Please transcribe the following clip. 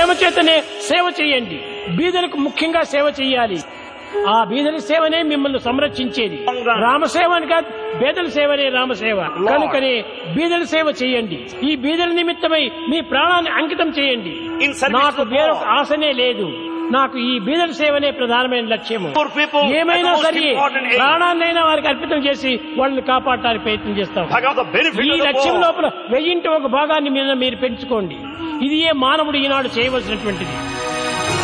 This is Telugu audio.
ప్రేమ చేతనే సేవ చేయండి బీదలకు ముఖ్యంగా సేవ చేయాలి ఆ బీదల సేవనే మిమ్మల్ని సంరక్షించేది రామసేవ అని కాదు బీదల సేవనే రామసేవ కనుకనే బీదల సేవ చేయండి ఈ బీదల నిమిత్తమై మీ ప్రాణాన్ని అంకితం చేయండి In service నాకు to the వేరొక poor. ఆశనే లేదు నాకు ఈ బీదల సేవనే ప్రధానమైన లక్ష్యము Poor people, ఏమైనా that's the most సరే important aim. ప్రాణాన్నైనా వారికి అర్పితం చేసి వాళ్ళని కాపాడటానికి ప్రయత్నం చేస్తాం Bhagavan, the benefit ఈ of the లక్ష్యం poor. లోపల వెయ్యింటి ఒక భాగాన్ని మీద మీరు పెంచుకోండి ఇది ఏ మానవుడు ఈనాడు చేయవలసినటువంటిది